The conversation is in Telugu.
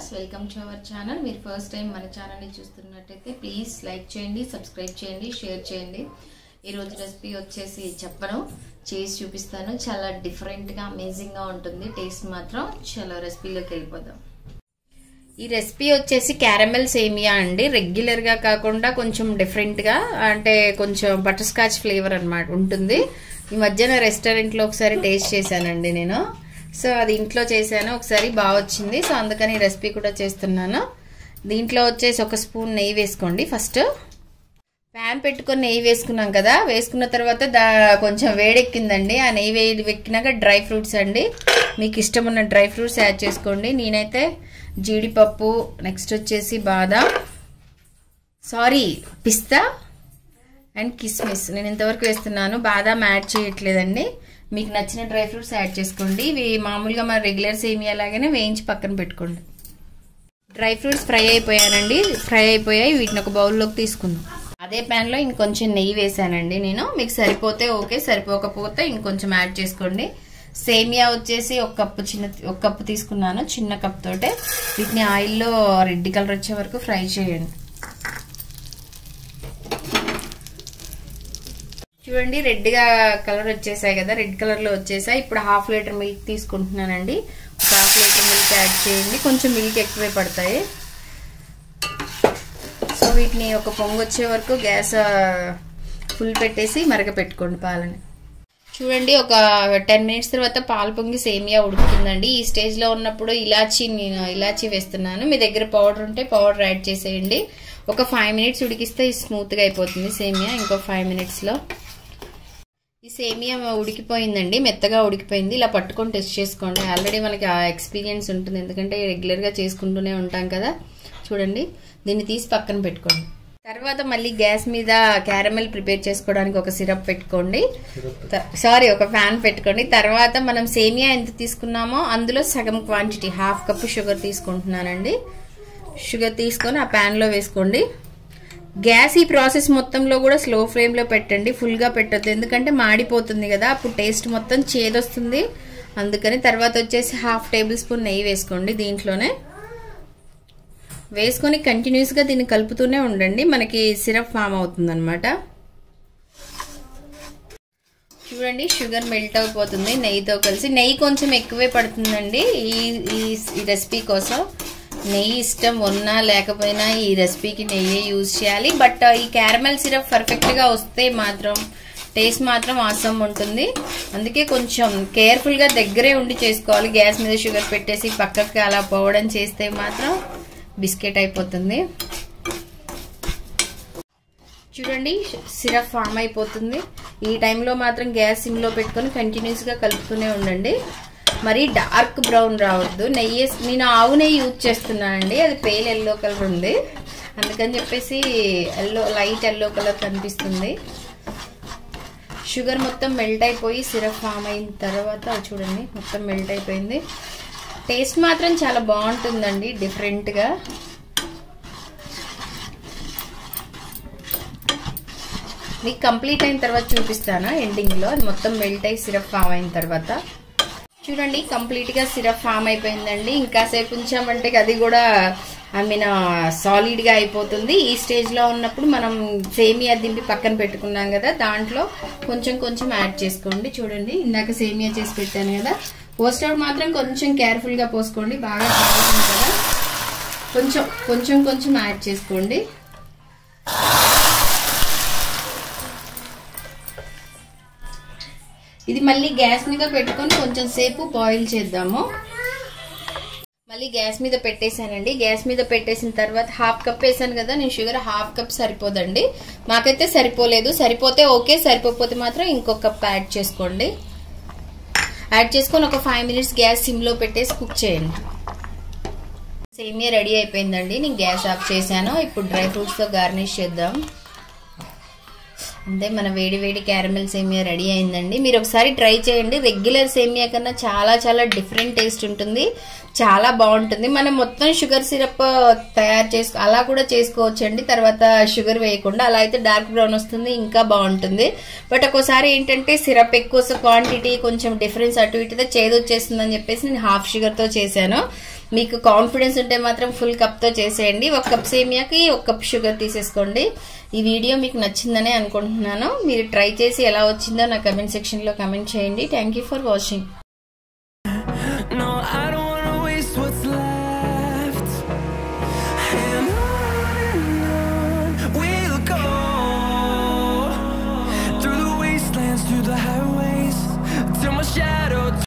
viewers welcome to our channel మీరు ఫస్ట్ టైం మన ఛానల్ని చూస్తున్నట్టయితే ప్లీజ్ లైక్ చేయండి సబ్స్క్రైబ్ చేయండి షేర్ చేయండి ఈరోజు రెసిపీ వచ్చేసి చెప్పను చేసి చూపిస్తాను చాలా డిఫరెంట్గా అమేజింగ్గా ఉంటుంది టేస్ట్ మాత్రం చాలా రెసిపీలోకి వెళ్ళిపోదాం ఈ రెసిపీ వచ్చేసి క్యారమెల్ సేమియా అండి రెగ్యులర్గా కాకుండా కొంచెం డిఫరెంట్గా అంటే కొంచెం బటర్ స్కాచ్ ఫ్లేవర్ అనమాట ఉంటుంది ఈ మధ్యన రెస్టారెంట్లో ఒకసారి టేస్ట్ చేశానండి నేను సో అది ఇంట్లో చేశాను ఒకసారి బాగా వచ్చింది సో అందుకని రెసిపీ కూడా చేస్తున్నాను దీంట్లో వచ్చేసి ఒక స్పూన్ నెయ్యి వేసుకోండి ఫస్ట్ ప్యాన్ పెట్టుకొని నెయ్యి వేసుకున్నాం కదా వేసుకున్న తర్వాత దా కొంచెం వేడెక్కిందండి ఆ నెయ్యి వేడి వెక్కినాక డ్రై ఫ్రూట్స్ అండి మీకు ఇష్టం ఉన్న డ్రై ఫ్రూట్స్ యాడ్ చేసుకోండి నేనైతే జీడిపప్పు నెక్స్ట్ వచ్చేసి బాదాం సారీ పిస్తా అండ్ కిస్మిస్ నేను ఇంతవరకు వేస్తున్నాను బాదాం యాడ్ చేయట్లేదండి మీకు నచ్చిన డ్రై ఫ్రూట్స్ యాడ్ చేసుకోండి ఇవి మామూలుగా మన రెగ్యులర్ సేమియా లాగానే వేయించి పక్కన పెట్టుకోండి డ్రై ఫ్రూట్స్ ఫ్రై అయిపోయానండి ఫ్రై అయిపోయాయి వీటిని ఒక బౌల్లోకి తీసుకుందాం అదే ప్యాన్లో ఇంకొంచెం నెయ్యి వేసానండి నేను మీకు సరిపోతే ఓకే సరిపోకపోతే ఇంకొంచెం యాడ్ చేసుకోండి సేమియా వచ్చేసి ఒక కప్పు చిన్న ఒక కప్పు తీసుకున్నాను చిన్న కప్ తోటే వీటిని ఆయిల్లో రెడ్ కలర్ వచ్చే వరకు ఫ్రై చేయండి చూడండి రెడ్గా కలర్ వచ్చేసాయి కదా రెడ్ కలర్లో వచ్చేసాయి ఇప్పుడు హాఫ్ లీటర్ మిల్క్ తీసుకుంటున్నానండి ఒక హాఫ్ లీటర్ మిల్క్ యాడ్ చేయండి కొంచెం మిల్క్ ఎక్కువే పడతాయి సో వీటిని ఒక పొంగు వచ్చే వరకు గ్యాస్ ఫుల్ పెట్టేసి మరగ పెట్టుకోండి పాలని చూడండి ఒక టెన్ మినిట్స్ తర్వాత పాలు పొంగి సేమియా ఉడుకుతుందండి ఈ స్టేజ్లో ఉన్నప్పుడు ఇలాచీ నేను ఇలాచీ వేస్తున్నాను మీ దగ్గర పౌడర్ ఉంటే పౌడర్ యాడ్ చేసేయండి ఒక ఫైవ్ మినిట్స్ ఉడికిస్తే స్మూత్గా అయిపోతుంది సేమియా ఇంకో ఫైవ్ మినిట్స్లో ఈ సేమియా ఉడికిపోయిందండి మెత్తగా ఉడికిపోయింది ఇలా పట్టుకొని టెస్ట్ చేసుకోండి ఆల్రెడీ మనకి ఆ ఎక్స్పీరియన్స్ ఉంటుంది ఎందుకంటే రెగ్యులర్గా చేసుకుంటూనే ఉంటాం కదా చూడండి దీన్ని తీసి పక్కన పెట్టుకోండి తర్వాత మళ్ళీ గ్యాస్ మీద క్యారమెల్ ప్రిపేర్ చేసుకోవడానికి ఒక సిరప్ పెట్టుకోండి సారీ ఒక ప్యాన్ పెట్టుకోండి తర్వాత మనం సేమియా ఎంత తీసుకున్నామో అందులో సగం క్వాంటిటీ హాఫ్ కప్ షుగర్ తీసుకుంటున్నానండి షుగర్ తీసుకొని ఆ ప్యాన్లో వేసుకోండి గ్యాస్ ఈ ప్రాసెస్ మొత్తంలో కూడా స్లో ఫ్లేమ్లో పెట్టండి ఫుల్గా పెట్టద్దు ఎందుకంటే మాడిపోతుంది కదా అప్పుడు టేస్ట్ మొత్తం చేదొస్తుంది అందుకని తర్వాత వచ్చేసి హాఫ్ టేబుల్ స్పూన్ నెయ్యి వేసుకోండి దీంట్లోనే వేసుకొని కంటిన్యూస్గా దీన్ని కలుపుతూనే ఉండండి మనకి సిరప్ ఫామ్ అవుతుంది అనమాట చూడండి షుగర్ మెల్ట్ అయిపోతుంది నెయ్యితో కలిసి నెయ్యి కొంచెం ఎక్కువే పడుతుందండి ఈ ఈ రెసిపీ కోసం నెయ్యి ఇష్టం ఉన్నా లేకపోయినా ఈ రెసిపీకి నెయ్యి యూజ్ చేయాలి బట్ ఈ క్యారమెల్ సిరప్ పర్ఫెక్ట్గా వస్తే మాత్రం టేస్ట్ మాత్రం ఆసం ఉంటుంది అందుకే కొంచెం కేర్ఫుల్గా దగ్గరే ఉండి చేసుకోవాలి గ్యాస్ మీద షుగర్ పెట్టేసి పక్కకి అలా పోవడం చేస్తే మాత్రం బిస్కెట్ అయిపోతుంది చూడండి సిరప్ ఫామ్ అయిపోతుంది ఈ టైంలో మాత్రం గ్యాస్ సిమ్లో పెట్టుకొని కంటిన్యూస్గా కలుపుతూనే ఉండండి మరి డార్క్ బ్రౌన్ రావద్దు నెయ్యి నేను ఆవు నెయ్యి యూజ్ చేస్తున్నానండి అది పేల్ ఎల్లో కలర్ ఉంది అందుకని చెప్పేసి ఎల్లో లైట్ ఎల్లో కలర్ కనిపిస్తుంది షుగర్ మొత్తం మెల్ట్ అయిపోయి సిరప్ ఫామ్ అయిన తర్వాత చూడండి మొత్తం మెల్ట్ అయిపోయింది టేస్ట్ మాత్రం చాలా బాగుంటుందండి డిఫరెంట్గా మీకు కంప్లీట్ అయిన తర్వాత చూపిస్తాను ఎండింగ్లో అది మొత్తం మెల్ట్ అయ్యి సిరప్ ఫామ్ అయిన తర్వాత చూడండి కంప్లీట్గా సిరప్ ఫామ్ అయిపోయిందండి ఇంకాసేపు ఉంచామంటే అది కూడా ఐ మీన్ సాలిడ్గా అయిపోతుంది ఈ స్టేజ్లో ఉన్నప్పుడు మనం సేమియా దింపి పక్కన పెట్టుకున్నాం కదా దాంట్లో కొంచెం కొంచెం యాడ్ చేసుకోండి చూడండి ఇందాక సేమియా చేసి పెట్టాను కదా పోస్టౌట్ మాత్రం కొంచెం కేర్ఫుల్గా పోసుకోండి బాగా కాలుతుంది కదా కొంచెం కొంచెం కొంచెం యాడ్ చేసుకోండి ఇది మళ్ళీ గ్యాస్ మీద పెట్టుకొని కొంచెం సేపు బాయిల్ చేద్దాము మళ్ళీ గ్యాస్ మీద పెట్టేశానండి గ్యాస్ మీద పెట్టేసిన తర్వాత హాఫ్ కప్ వేసాను కదా నేను షుగర్ హాఫ్ కప్ సరిపోదండి మాకైతే సరిపోలేదు సరిపోతే ఓకే సరిపోతే మాత్రం ఇంకొక కప్ యాడ్ చేసుకోండి యాడ్ చేసుకొని ఒక ఫైవ్ మినిట్స్ గ్యాస్ సిమ్లో పెట్టేసి కుక్ చేయండి సేమియా రెడీ అయిపోయిందండి నేను గ్యాస్ ఆఫ్ చేశాను ఇప్పుడు డ్రై ఫ్రూట్స్తో గార్నిష్ చేద్దాం అంతే మన వేడి వేడి క్యారమెల్ సేమియా రెడీ అయిందండి మీరు ఒకసారి ట్రై చేయండి రెగ్యులర్ సేమియా కన్నా చాలా చాలా డిఫరెంట్ టేస్ట్ ఉంటుంది చాలా బాగుంటుంది మనం మొత్తం షుగర్ సిరప్ తయారు చేసుకో అలా కూడా చేసుకోవచ్చు అండి తర్వాత షుగర్ వేయకుండా అలా అయితే డార్క్ బ్రౌన్ వస్తుంది ఇంకా బాగుంటుంది బట్ ఒక్కోసారి ఏంటంటే సిరప్ ఎక్కువ క్వాంటిటీ కొంచెం డిఫరెన్స్ అటు ఇటుతో చేదు వచ్చేస్తుందని చెప్పేసి నేను హాఫ్ షుగర్తో చేశాను మీకు కాన్ఫిడెన్స్ ఉంటే మాత్రం ఫుల్ కప్తో చేసేయండి ఒక కప్ సేమియాకి ఒక కప్ షుగర్ తీసేసుకోండి ఈ వీడియో మీకు నచ్చిందనే అనుకుంటున్నాను మీరు ట్రై చేసి ఎలా వచ్చిందో నా కమెంట్ సెక్షన్లో కమెంట్ చేయండి థ్యాంక్ యూ ఫర్ వాచింగ్